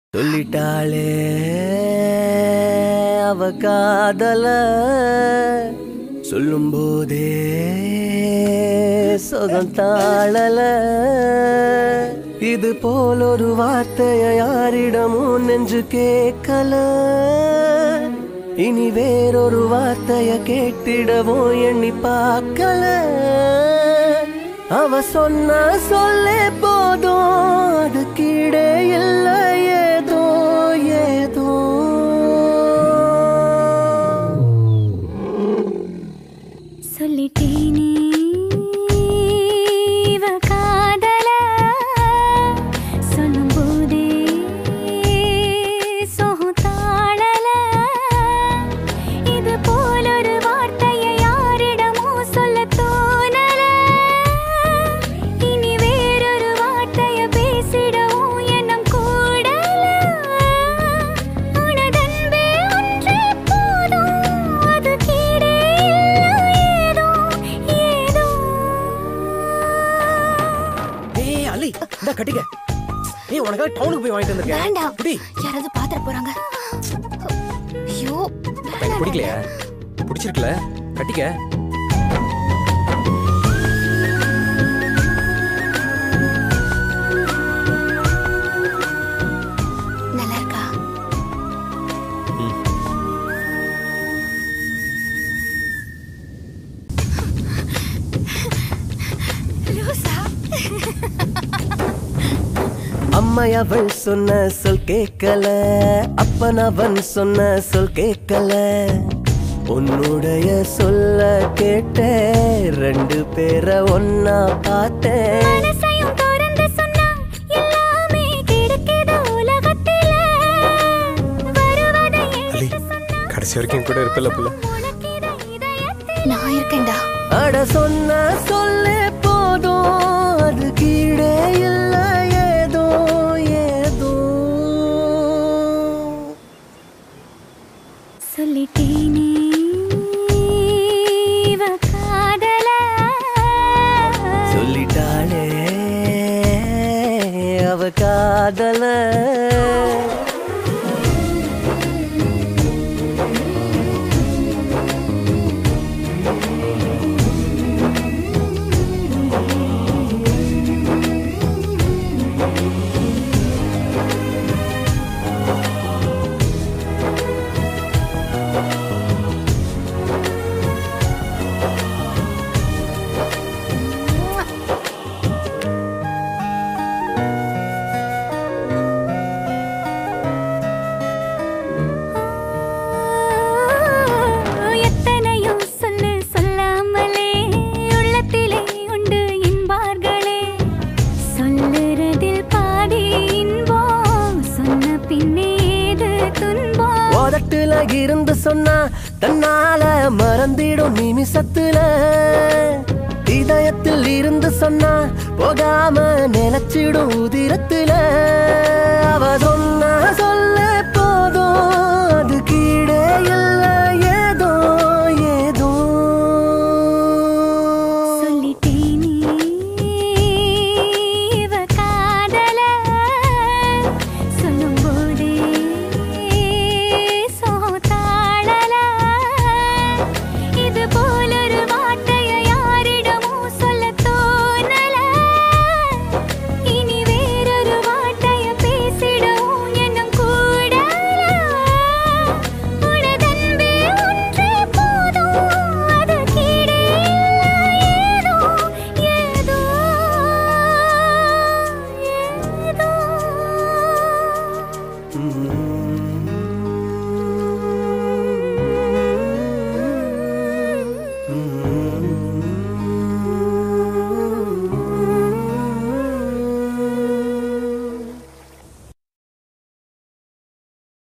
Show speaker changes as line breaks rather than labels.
சொல்லிட்டாளே அவ காதல சொல்லும் போதே சுகம் தாழல இது போல் ஒரு வார்த்தைய யாரிடமும் நெஞ்சு கேட்கல இனி வேறொரு வார்த்தைய கேட்டிடவும் எண்ணி பார்க்கல அவ சொன்ன சொல்லே போதும் அது கீழே இல்லை ஏதோ ஏதோ
சொல்லிட்டேனே இவ காதல சொல்லும்போதே சோகம் தாழல இது போல ஒரு வார்த்தையை யாரிடமோ சொல்ல தோணல இனி வேறொரு வார்த்தைய பேசிடவும் எண்ணம் கூடல உனதன்பே ஒன்றே போதும் அது கீழே ஏதோ ஏதோ
ஏய் அலி இந்த கட்டிக்க ஏய் உனக்காக டவுனுக்கு போய் வாங்கிட்டு வந்திருக்கேன்
வேண்டாம்
குடி
யாராவது பாத்திர போறாங்க ஐயோ
எனக்கு பிடிக்கலையா பிடிச்சிருக்குல கட்டிக்க
நல்லா இருக்கா லூசா
அம்மை அவள் சொன்ன சொல் கேட்கல அப்பன் அவன் சொன்ன சொல் கேட்கல உன்னுடைய சொல்ல கேட்டேன் ரெண்டு பேரை ஒன்னா பார்த்தேன்
மனசையும் திறந்து சொன்னா எல்லாமே கிடைக்குது உலகத்தில வருவதை
அலி
எடுத்து சொன்னா
கடைசி வரைக்கும் கூட இருப்பில்ல புள்ள
உனக்கிது இதயத்தில் நான் இருக்கேன்டா
அட சொன்ன சொல்லே போதும் அது கீழே இல்லை ஏதோ ஏதோ
சொல்லிட்டேனே இவ காதல
சொல்லிட்டாளே அவ காதல
எத்தனையோ சொல்லு சொல்லாமலே உள்ளத்திலே உண்டு என்பார்களே சொல்லுறதில் பாதி இன்பம் சொன்ன பின்னே ஏது துன்பம்
உதட்டுல இருந்து சொன்னா தன்னால மறந்திடும் நிமிஷத்துல இதயத்தில் இருந்து சொன்னா போகாம நினைச்சிடும் உதிரத்துல